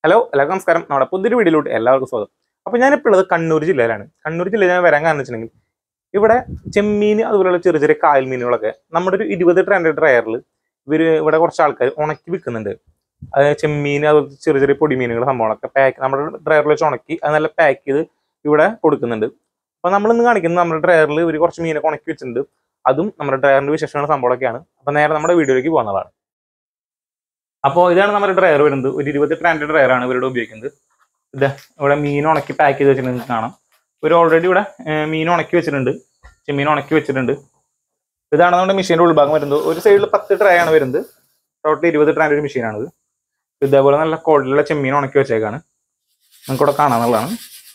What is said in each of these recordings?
hello എല്ലാവർക്കും നമസ്കാരം നമ്മുടെ പുതിയൊരു വീഡിയോയിലോട്ട് എല്ലാവർക്കും സ്വാഗതം അപ്പോൾ ഞാനിപ്പോൾ ഉള്ളത് കണ്ണൂർ ജില്ലയിലാണ് കണ്ണൂർ ജില്ലയിൽ ഞാൻ വരാൻ കാരണം വെച്ചിട്ടുണ്ടെങ്കിൽ ഇവിടെ ചെമ്മീൻ അതുപോലെയുള്ള ചെറിയ ചെറിയ കായൽ മീനുകളൊക്കെ നമ്മുടെ ഒരു ഇരുപത് ട്രെൻഡ് ഡ്രയറിൽ ഇവർ ഇവിടെ കുറച്ച് ആൾക്കാർ ഉണക്കി വിൽക്കുന്നുണ്ട് അത് ചെമ്മീൻ അതുപോലത്തെ ചെറിയ ചെറിയ പൊടി മീനുകൾ സംഭവങ്ങളൊക്കെ പാക്ക് നമ്മുടെ ഡ്രയറിൽ വെച്ച് ഉണക്കി അത് നല്ല പാക്ക് ചെയ്ത് ഇവിടെ കൊടുക്കുന്നുണ്ട് അപ്പോൾ നമ്മളിന്ന് കാണിക്കുന്നത് നമ്മുടെ ഡ്രയറിൽ ഇവർ കുറച്ച് മീനൊക്കെ ഉണക്കി വെച്ചിട്ടുണ്ട് അതും നമ്മുടെ ഡ്രയറിൻ്റെ വിശേഷങ്ങളുടെ സംഭവങ്ങളൊക്കെയാണ് അപ്പോൾ നേരെ നമ്മുടെ വീഡിയോയിലേക്ക് പോകുന്നതാണ് അപ്പോൾ ഇതാണ് നമ്മുടെ ഡ്രയർ വരുന്നത് ഒരു ഇരുപത് ട്രാൻഡ് ഡ്രയർ ആണ് ഇവരുടെ ഉപയോഗിക്കുന്നത് ഇത് ഇവിടെ മീൻ ഉണക്കി പാക്ക് ചെയ്ത് വെച്ചിട്ടുണ്ട് നിങ്ങൾക്ക് കാണാം ഒരു ഓൾറെഡി ഇവിടെ ഏർ, മീൻ ഉണക്കി വെച്ചിട്ടുണ്ട് ചെമ്മീൻ ഉണക്കി വെച്ചിട്ടുണ്ട് ഇതാണ് നമ്മുടെ മെഷീൻ്റെ ഉൾഭാഗം വരുന്നത് ഒരു സൈഡിൽ പത്ത് ട്രേ ആണ് വരുന്നത് ടോട്ടൽ ഇരുപത് ട്രാൻഡ് ഒരു മെഷീനാണിത് ഇതേപോലെ നല്ല ക്വാളിറ്റിയുള്ള ചെമ്മീൻ ഉണക്കി വെച്ചേക്കാണ് നിങ്ങൾക്ക് ഇവിടെ കാണാന്നുള്ളതാണ്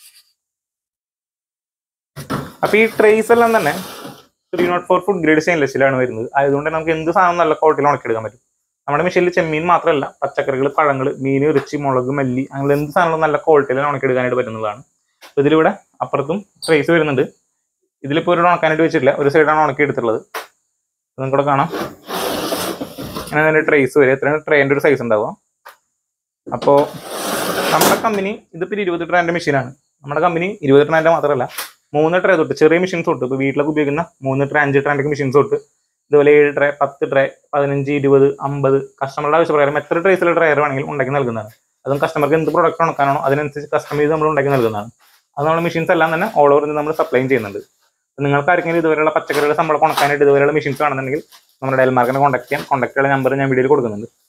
അപ്പൊ ഈ ട്രേസ് എല്ലാം തന്നെ three nought four food grade സ്റ്റെയിൻലെസ്സിലാണ് വരുന്നത് ആയതുകൊണ്ട് നമുക്ക് എന്ത് സാധനം നല്ല ക്വാളിറ്റിയിൽ ഉണക്കിയെടുക്കാൻ പറ്റും നമ്മുടെ മെഷീനിൽ ചെമ്മീൻ മാത്രമല്ല പച്ചക്കറികൾ പഴങ്ങൾ മീൻ ഇറച്ചി മുളക് മല്ലി അങ്ങനെ എന്ത് സാധനങ്ങളും നല്ല ക്വാളിറ്റിയിൽ ഉണക്കിയെടുക്കാനായിട്ട് പറ്റുന്നതാണ് അപ്പൊ ഇതിലിവിടെ അപ്പുറത്തും ട്രേസ് വരുന്നുണ്ട് ഇതിലിപ്പോൾ ഒരു ഉണക്കാനായിട്ട് വെച്ചിട്ടില്ല ഒരു സൈഡാണ് ഉണക്കി എടുത്തിട്ടുള്ളത് നിങ്ങൾക്കിവിടെ കാണാം അങ്ങനെ തന്നെ ട്രേസ് വരെ എത്രയാണ് ട്രെയിൻ്റെ ഒരു സൈസ് ഉണ്ടാവുക അപ്പോൾ നമ്മുടെ കമ്പനി ഇതിപ്പോൾ ഇരുപത് ട്രെയിൻ്റെ മെഷീനാണ് നമ്മുടെ കമ്പനി ഇരുപത് ട്രെയിൻ്റെ മാത്രമല്ല മൂന്ന് ട്രേ തൊട്ട് ചെറിയ മെഷീൻസ് തൊട്ട് ഇപ്പോൾ വീട്ടിലൊക്കെ ഉപയോഗിക്കുന്ന മൂന്ന് ട്രേ അഞ്ച് ട്രെയിൻ്റെ മെഷീൻസ് തൊട്ട് ഇതുപോലെ ഏഴ് ട്രേ പത്ത് ട്രേ പതിനഞ്ച് ഇരുപത് അമ്പത് കസ്റ്റമറുടെ ആവശ്യപ്രകാരം എത്ര ട്രേസിലെ ഡ്രയർ വേണമെങ്കിലും ഉണ്ടാക്കി നൽകുന്നതാണ് അതും കസ്റ്റമർക്ക് എന്ത് പ്രൊഡക്റ്റ് ഉണക്കാനാണോ അതിനനുസരിച്ച് കസ്റ്റമൈസ് ചെയ്ത് നമ്മൾ ഉണ്ടാക്കി നൽകുന്നതാണ് അത് നമ്മുടെ മെഷീൻസ് എല്ലാം തന്നെ ഓൾ ഓവർ നമ്മൾ സപ്ലൈ ചെയ്യുന്നുണ്ട് അപ്പോൾ നിങ്ങൾക്ക് ആർക്കെങ്കിലും ഇതുവരെയുള്ള പച്ചക്കറിയുടെ സംഭവം ഉണക്കാനായിട്ട് ഇതുവരെയുള്ള മെഷീൻസ് വേണമെന്നുണ്ടെങ്കിൽ നമ്മുടെ ഡയൽ മാർക്കിനെ കോൺടാക്ട് ചെയ്യാൻ കോൺടാക്റ്റുള്ള നമ്പർ ഞാൻ വീഡിയോയിൽ കൊടുക്കുന്നുണ്ട്